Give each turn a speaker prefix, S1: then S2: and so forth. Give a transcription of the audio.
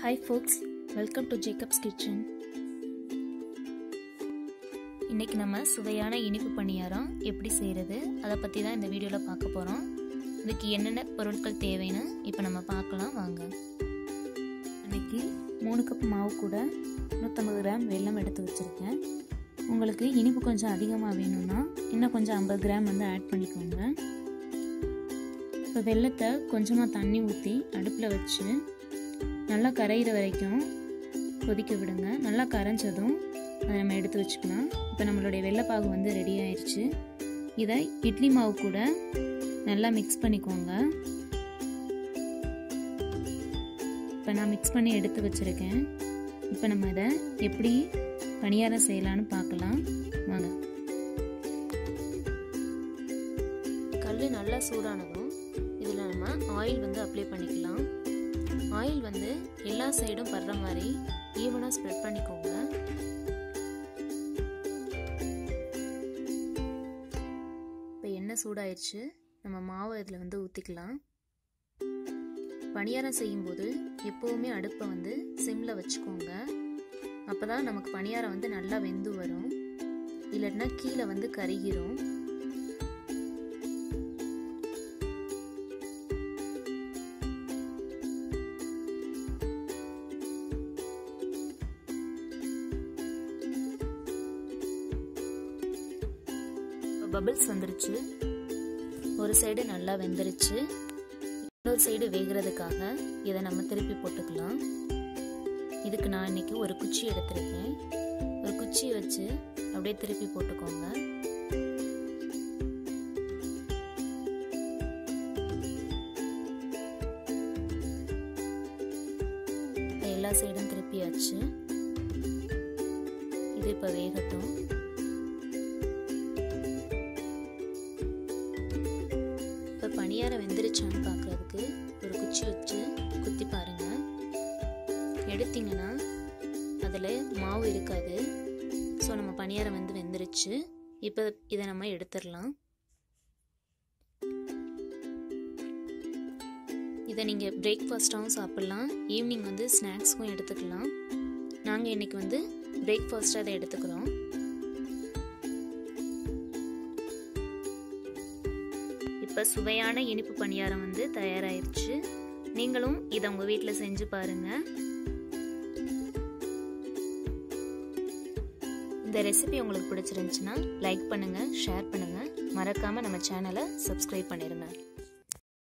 S1: hi folks welcome to Jacob's kitchen இன்னைக்கு நம்ம சுவையான இனிப்பு பணியாரம் எப்படி செய்கிறது அதை பற்றி தான் இந்த வீடியோவில் பார்க்க போகிறோம் இதுக்கு என்னென்ன பொருட்கள் தேவைன்னு இப்போ நம்ம பார்க்கலாம் வாங்க அன்னைக்கு மூணு கப் மாவு கூட நூற்றம்பது கிராம் வெல்லம் எடுத்து வச்சுருக்கேன் உங்களுக்கு இனிப்பு கொஞ்சம் அதிகமாக வேணும்னா இன்னும் கொஞ்சம் ஐம்பது கிராம் வந்து ஆட் பண்ணிக்கோங்க இப்போ வெள்ளத்தை கொஞ்சமாக தண்ணி ஊற்றி அடுப்பில் வச்சு நல்லா கரையிற வரைக்கும் கொதிக்க விடுங்க நல்லா கரைஞ்சதும் அதை நம்ம எடுத்து வச்சுக்கலாம் இப்போ நம்மளுடைய வெள்ளைப்பாகு வந்து ரெடி ஆயிடுச்சு இதை இட்லி மாவு கூட நல்லா மிக்ஸ் பண்ணிக்கோங்க இப்போ நான் மிக்ஸ் பண்ணி எடுத்து வச்சுருக்கேன் இப்போ நம்ம இதை எப்படி பணியாரம் செய்யலான்னு பார்க்கலாம் வாங்க கல் நல்லா சூடானதும் இதில் நம்ம ஆயில் வந்து அப்ளை பண்ணிக்கலாம் ஆயில் வந்து எல்லா சைடும் படுற மாதிரி ஈவனாக ஸ்ப்ரெட் பண்ணிக்கோங்க இப்போ எண்ணெய் சூடாயிடுச்சு நம்ம மாவை இதில் வந்து ஊற்றிக்கலாம் பணியாரம் செய்யும்போது எப்போவுமே அடுப்பை வந்து சிம்மில் வச்சுக்கோங்க அப்போ தான் நமக்கு பணியாரம் வந்து நல்லா வெந்து வரும் இல்லைன்னா கீழே வந்து கருகிரும் பபிள்ஸ் வந்துருச்சு ஒரு சைடு நல்லா வெந்துருச்சு இன்னொரு சைடு வேகிறதுக்காக இதை நம்ம திருப்பி போட்டுக்கலாம் இதுக்கு நான் இன்னைக்கு ஒரு குச்சி எடுத்திருக்கேன் ஒரு குச்சி வச்சு அப்படியே திருப்பி போட்டுக்கோங்க எல்லா சைடும் திருப்பியாச்சு இது இப்போ வேகட்டும் இப்போ பணியாரம் வெந்துருச்சான்னு பார்க்குறதுக்கு ஒரு குச்சி வச்சு குத்தி பாருங்க எடுத்தீங்கன்னா அதில் மாவு இருக்காது ஸோ நம்ம பணியாரம் வந்து வெந்துருச்சு இப்போ இதை நம்ம எடுத்துடலாம் இதை நீங்கள் பிரேக்ஃபாஸ்ட்டாகவும் சாப்பிட்லாம் ஈவினிங் வந்து ஸ்நாக்ஸ்க்கும் எடுத்துக்கலாம் நாங்கள் இன்றைக்கி வந்து பிரேக்ஃபாஸ்ட்டாக அதை எடுத்துக்கிறோம் இப்போ சுவையான இனிப்பு பணியாரம் வந்து தயாராகிருச்சு நீங்களும் இதை உங்கள் வீட்டில் செஞ்சு பாருங்கள் இந்த ரெசிபி உங்களுக்கு பிடிச்சிருந்துச்சுன்னா லைக் பண்ணுங்கள் ஷேர் பண்ணுங்கள் மறக்காமல் நம்ம சேனலை சப்ஸ்கிரைப் பண்ணிடுங்க